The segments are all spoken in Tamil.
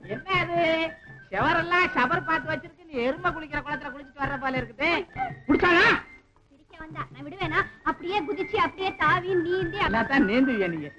என்ன அது செவரெல்லாம் ஷவர் பார்த்து வச்சிருக்கு நீ எருமை குளிக்கிற குளத்துல குளிச்சிட்டு வர்ற போல இருக்குது குடிச்சானா பிடிக்க வந்தா நான் விடுவேனா அப்படியே குதிச்சு அப்படியே தாவி நீந்தி எல்லாத்தான் நேந்துவியா நீங்க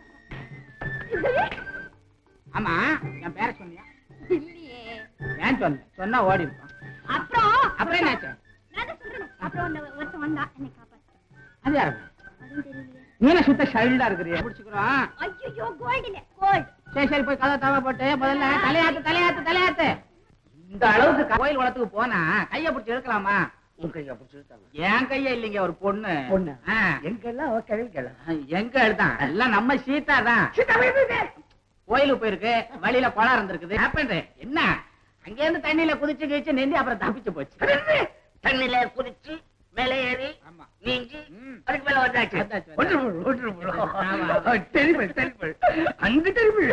ஆமா என் பேர சொன்னியா இல்லையே ஏன் சொன்ன சொன்னா ஓடி இருப்பான் அப்புறம் அப்புறம் என்னாச்சு நான் தான் சொல்றேன் அப்புறம் ஒன்னு ஒருத்தன் வந்தா என்னை காப்பாத்து அது யாரு அதுவும் தெரியலையே நீ என்ன சுத்த ஷைல்டா இருக்கிறியா பிடிச்சுக்கிறோம் ஐயோ கோல்டு இல்ல கோல்டு சரி சரி போய் கதை தவ போட்டு முதல்ல தலையாத்து தலையாத்து தலையாத்து இந்த அளவுக்கு கோயில் குளத்துக்கு போனா கைய பிடிச்சி எடுக்கலாமா உன் கையை பிடிச்சிருக்காங்க என் கைய இல்லைங்க ஒரு பொண்ணு பொண்ணு? ஆ. எங்கெல்லாம் அவ கிழவிக்கலாம் எங்க எழுதான் எல்லாம் நம்ம சீதா தான் கோயிலுக்கு போயிருக்கு வழியில குளம் இருந்திருக்குது ஹேப்பன் என்ன அங்க இருந்து தண்ணியில குதிச்சு கிழிச்சு நெந்தி அப்புறம் தப்பிச்சு போச்சு தண்ணில குதிச்சு மேலே ஏறி ஆமா நீஞ்சி ம். அதுக்கு மேல வந்தாச்சு வந்தாச்சு, வந்தாச்சு. ஒன்று ஒன்று ஆமா. தெரியுமல் தெரியுமல் அங்கு தெரியுமல்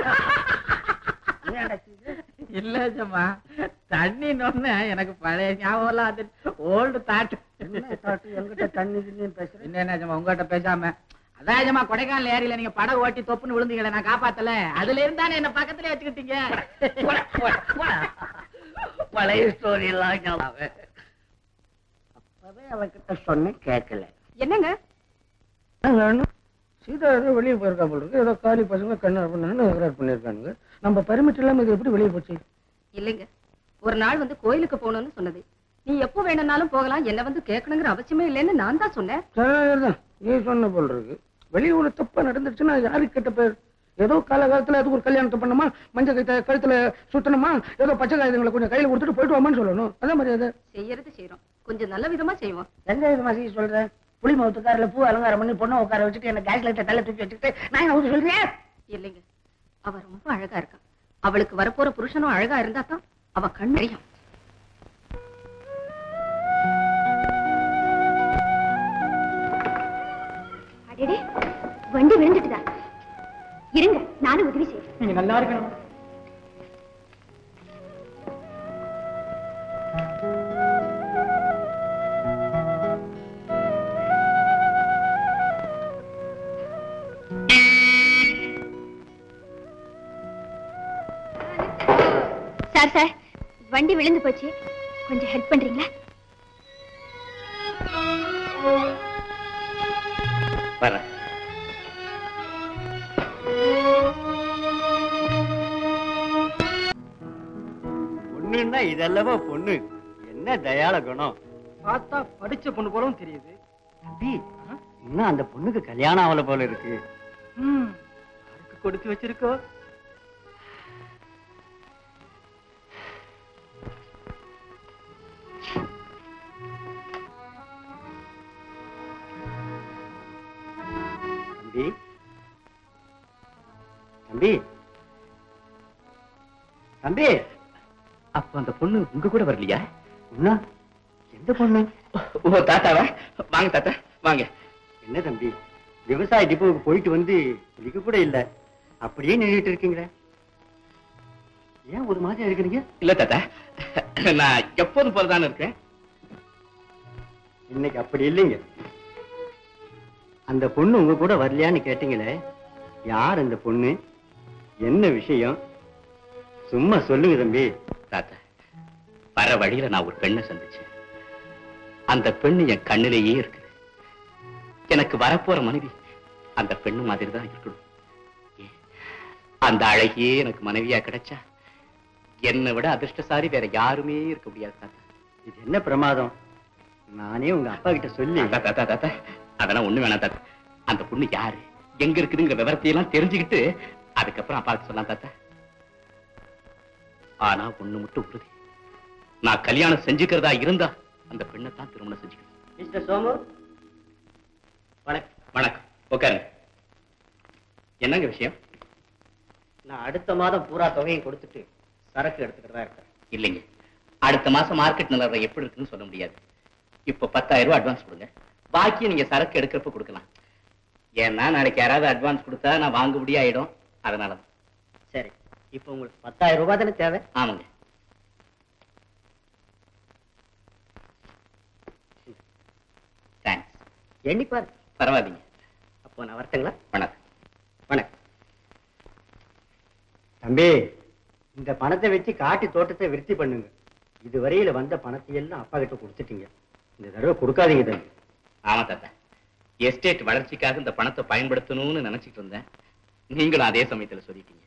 இல்ல ஜம்மா தண்ணி நொன்னு எனக்கு பழைய ஞாபகம் எல்லாம் அது ஓல்டு தாட்டு என்ன தாட்டு எங்கிட்ட தண்ணி கிண்ணின்னு பேசுறேன் என்ன என்ன ஜம்மா உங்ககிட்ட பேசாம அதான் ஜம்மா கொடைக்கானல் ஏரியில நீங்க படகு ஓட்டி தொப்புன்னு விழுந்தீங்களே நான் காப்பாத்தல அதுல இருந்தானே என்ன பக்கத்துல வச்சுக்கிட்டீங்க போடா, போடா, போடா. பழைய ஸ்டோரி எல்லாம் ஞாபகம். அப்பவே அவகிட்ட சொன்னேன் கேட்கல என்னங்க சீதா ஏதோ வெளியே போயிருக்கா போல இருக்கு ஏதோ காலி பசங்க கண்ணு பண்ணு எக்ராட் பண்ணிருக்கானுங்க நம்ம பர்மிட் இல்லாம இது எப்படி வெளியே போச்சு இல்லைங்க ஒரு நாள் வந்து கோயிலுக்கு போகணும்னு சொன்னது நீ எப்போ வேணும்னாலும் போகலாம் என்ன வந்து கேட்கணுங்கிற அவசியமே இல்லைன்னு நான் தான் சொன்னேன் சரிதான் நீ சொன்ன போல இருக்கு வெளியே ஒரு தப்பா நடந்துருச்சுன்னா யாருக்கு கெட்ட பேர் ஏதோ காலகாலத்துல அதுக்கு ஒரு கல்யாணத்தை பண்ணணுமா மஞ்சள் கை கழுத்துல சுத்தணுமா ஏதோ பச்சை காகிதங்களை கொஞ்சம் கையில கொடுத்துட்டு போயிட்டு வாமான்னு சொல்லணும் அதே மாதிரி அது செய்யறது செய்யறோம் கொஞ்சம் நல்ல விதமா செய்வோம் எந்த விதமா செய்ய சொல்றேன் புளி மவுத்துக்காரில் பூ அலங்காரம் பண்ணி பொண்ணை உட்கார வச்சுட்டு என்ன கேஸ் லைட்டை தலை தூக்கி வச்சுட்டு நான் என்ன ஊத்து சொல்றேன் இல்லைங்க அவ ரொம்ப அழகா இருக்கா அவளுக்கு வரப்போற புருஷனும் அழகா இருந்தா தான் அவ கண் நிறையும் அடடே வண்டி விழுந்துட்டுதா இருங்க நானும் உதவி செய்யறேன் நீங்க நல்லா இருக்கணும் சார் சார் வண்டி விழுந்து போச்சு கொஞ்சம் ஹெல்ப் பண்றீங்களா வரேன் பொண்ணுன்னா இதல்லவா பொண்ணு என்ன தயாள குணம் பார்த்தா படிச்ச பொண்ணு போலவும் தெரியுது தம்பி இன்னும் அந்த பொண்ணுக்கு கல்யாணம் ஆகல போல இருக்கு அதுக்கு கொடுத்து வச்சிருக்கோ தம்பி தம்பி தம்பி அப்ப அந்த பொண்ணு உங்க கூட வரலையா என்ன எந்த பொண்ணு ஓ தாத்தாவா வாங்க தாத்தா வாங்க என்ன தம்பி விவசாய டிப்போவுக்கு போயிட்டு வந்து குளிக்க கூட இல்ல அப்படியே நின்றுட்டு இருக்கீங்களே ஏன் ஒரு மாதிரி இருக்கிறீங்க இல்ல தாத்தா நான் எப்போதும் போலதானே இருக்கேன் இன்னைக்கு அப்படி இல்லைங்க அந்த பொண்ணு உங்க கூட வரலையான்னு கேட்டீங்களே யார் அந்த பொண்ணு என்ன விஷயம் சும்மா சொல்லுங்க தம்பி தாத்தா வர வழியில நான் ஒரு பெண்ணை சந்திச்சேன் அந்த பெண்ணு என் கண்ணிலேயே இருக்குது எனக்கு வரப்போற மனைவி அந்த பெண்ணு மாதிரி தான் இருக்கணும் ஏன், அந்த அழகியே எனக்கு மனைவியா கிடைச்சா என்னை விட அதிர்ஷ்டசாலி வேற யாருமே இருக்க முடியாது தாத்தா இது என்ன பிரமாதம் நானே உங்க அப்பா கிட்ட சொல்லி தாத்தா தாத்தா தாத்தா அதெல்லாம் ஒண்ணு வேணாம் தாத்தா அந்த பொண்ணு யாரு எங்க இருக்குதுங்கிற விவரத்தையெல்லாம் தெரிஞ்சுக்கிட்டு அதுக்கப்புறம் அப்பாவுக்கு சொல்லலாம் தாத்தா ஆனா ஒண்ணு மட்டும் உறுதி நான் கல்யாணம் செஞ்சுக்கிறதா இருந்தா அந்த பெண்ணை தான் திருமணம் செஞ்சுக்கணும் மிஸ்டர் சோமு வணக்கம் வணக்கம் உட்காருங்க என்னங்க விஷயம் நான் அடுத்த மாதம் பூரா தொகையை கொடுத்துட்டு சரக்கு எடுத்துக்கிறதா இருக்கேன் இல்லைங்க அடுத்த மாசம் மார்க்கெட் நிலவரம் எப்படி இருக்குன்னு சொல்ல முடியாது இப்போ பத்தாயிரம் ரூபாய் அட்வான்ஸ் கொடுங்க பாக்கி நீங்க சரக்கு எடுக்கிறப்ப கொடுக்கலாம் ஏன்னா நாளைக்கு யாராவது அட்வான்ஸ் கொடுத்தா நான் வாங்க முடியாயிடும் அதனால தான் சரி இப்போ உங்களுக்கு பத்தாயிரம் ரூபாய் தானே தேவை ஆமாங்க தேங்க்ஸ் எண்ணிப்பாரு பரவாயில்லைங்க அப்போ நான் வரட்டுங்களா வணக்கம் வணக்கம் தம்பி இந்த பணத்தை வச்சு காட்டு தோட்டத்தை விருத்தி பண்ணுங்க இதுவரையில வந்த பணத்தை எல்லாம் அப்பா கிட்ட கொடுத்துட்டீங்க இந்த தடவை கொடுக்காதீங்க தம்பி ஆமா தாத்தா எஸ்டேட் வளர்ச்சிக்காக இந்த பணத்தை பயன்படுத்தணும்னு நினைச்சிட்டு இருந்தேன் நீங்களும் அதே சமயத்துல சொல்லிட்டீங்க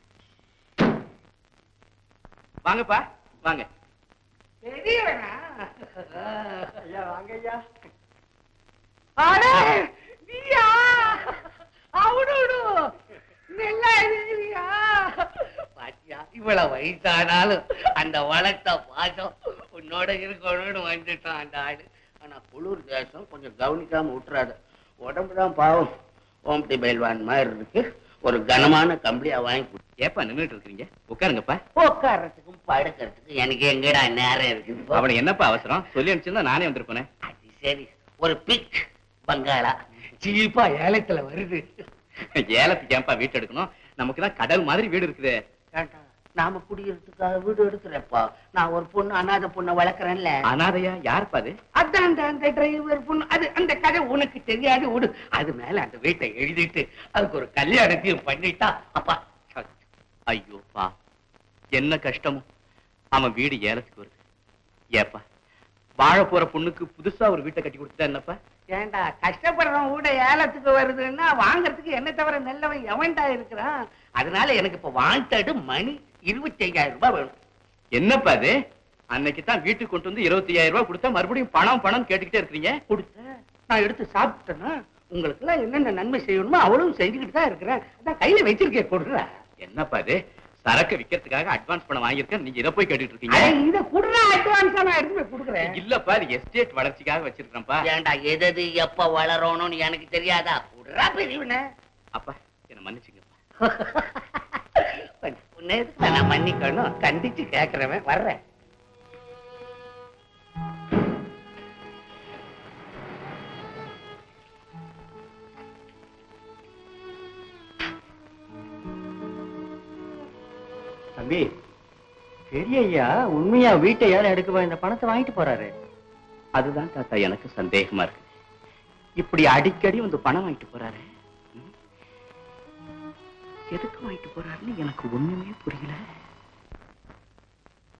வாங்கப்பா வாங்க பெரியவனா ஐயா வாங்க ஐயா அடே நீயா அவனோடு நல்லா இருக்கிறியா பாத்தியா இவ்வளவு வயசானாலும் அந்த வளர்த்த பாசம் உன்னோட இருக்கணும்னு வந்துட்டான் அந்த ஆடு ஆனா குளிர் தேசம் கொஞ்சம் கவனிக்காம விட்டுறாது உடம்புதான் பாவம் ஓம்டி பயில்வான் மாதிரி இருக்கு ஒரு கனமான கம்பளியா வாங்கி கொடு. ஏப்பா நின்னுட்டு இருக்கீங்க உட்காருங்கப்பா உட்கார்றதுக்கும் படுக்கிறதுக்கும் எனக்கு எங்கடா நேரம் இருக்குது அவனை என்னப்பா அவசரம் சொல்லி அனுப்பிச்சிருந்தா நானே வந்திருப்பேனே அது சரி ஒரு பிக் பங்களா சீப்பா ஏலத்துல வருது ஏலத்துக்கு ஏன்பா வீட்டு எடுக்கணும் நமக்கு தான் கடல் மாதிரி வீடு இருக்குது ஏண்டா, நாம குடியிருக்கிறதுக்காக வீடு எடுக்கிறப்பா நான் ஒரு பொண்ணு அனாதை பொண்ணை வளர்க்குறேன்ல அனாதையா யாருப்பா அது அதான் அந்த அந்த டிரைவர் பொண்ணு அது அந்த கதை உனக்கு தெரியாது விடு அது மேல அந்த வீட்டை எழுதிட்டு அதுக்கு ஒரு கல்யாணத்தையும் பண்ணிட்டா அப்பா ஐயோப்பா என்ன கஷ்டமோ அவன் வீடு ஏலத்துக்கு வருது ஏப்பா வாழ போற பொண்ணுக்கு புதுசா ஒரு வீட்டை கட்டி கொடுத்துட்டா என்னப்பா ஏண்டா கஷ்டப்படுறவன் வீட ஏலத்துக்கு வருதுன்னா வாங்குறதுக்கு என்ன தவிர நல்லவன் எவன்டா இருக்கிறான் அதனால எனக்கு இப்ப வாண்டடு மணி இருபத்தி ஐயாயிரம் ரூபாய் வேணும் என்னப்பா அது அன்னைக்கு தான் வீட்டுக்கு கொண்டு வந்து இருபத்தி ஐயாயிரம் ரூபாய் கொடுத்தா மறுபடியும் பணம் பணம் கேட்டுக்கிட்டே இருக்கீங்க கொடுத்த நான் எடுத்து சாப்பிட்டேன்னா உங்களுக்கு எல்லாம் என்னென்ன நன்மை செய்யணுமோ அவளும் செஞ்சுக்கிட்டு தான் இருக்கிறேன் அதான் கையில வச்சிருக்கேன் கொடுறா என்னப்பா அது சரக்கு விக்கிறதுக்காக அட்வான்ஸ் பணம் வாங்கியிருக்கேன் நீங்க இதை போய் கேட்டுட்டு இருக்கீங்க அட, இத குடுறா அட்வான்ஸா நான் எடுத்து போய் கொடுக்குறேன் இல்லப்பா இது எஸ்டேட் வளர்ச்சிக்காக வச்சிருக்கிறேன்ப்பா ஏண்டா எது எப்ப வளரணும்னு எனக்கு தெரியாதா குடுறா பெரியவனே அப்பா என்ன மன்னிச்சுங்கப்பா உன்னை எதுக்கு நான் மன்னிக்கணும் கண்டிச்சு கேக்குறவன் வர்றேன் தம்பி பெரிய ஐயா உண்மையா வீட்டை யாரும் எடுக்க இந்த பணத்தை வாங்கிட்டு போறாரு அதுதான் தாத்தா எனக்கு சந்தேகமா இருக்கு இப்படி அடிக்கடி வந்து பணம் வாங்கிட்டு போறாரு ம்? எதுக்கு வாங்கிட்டு போறாருன்னு எனக்கு ஒண்ணுமே புரியல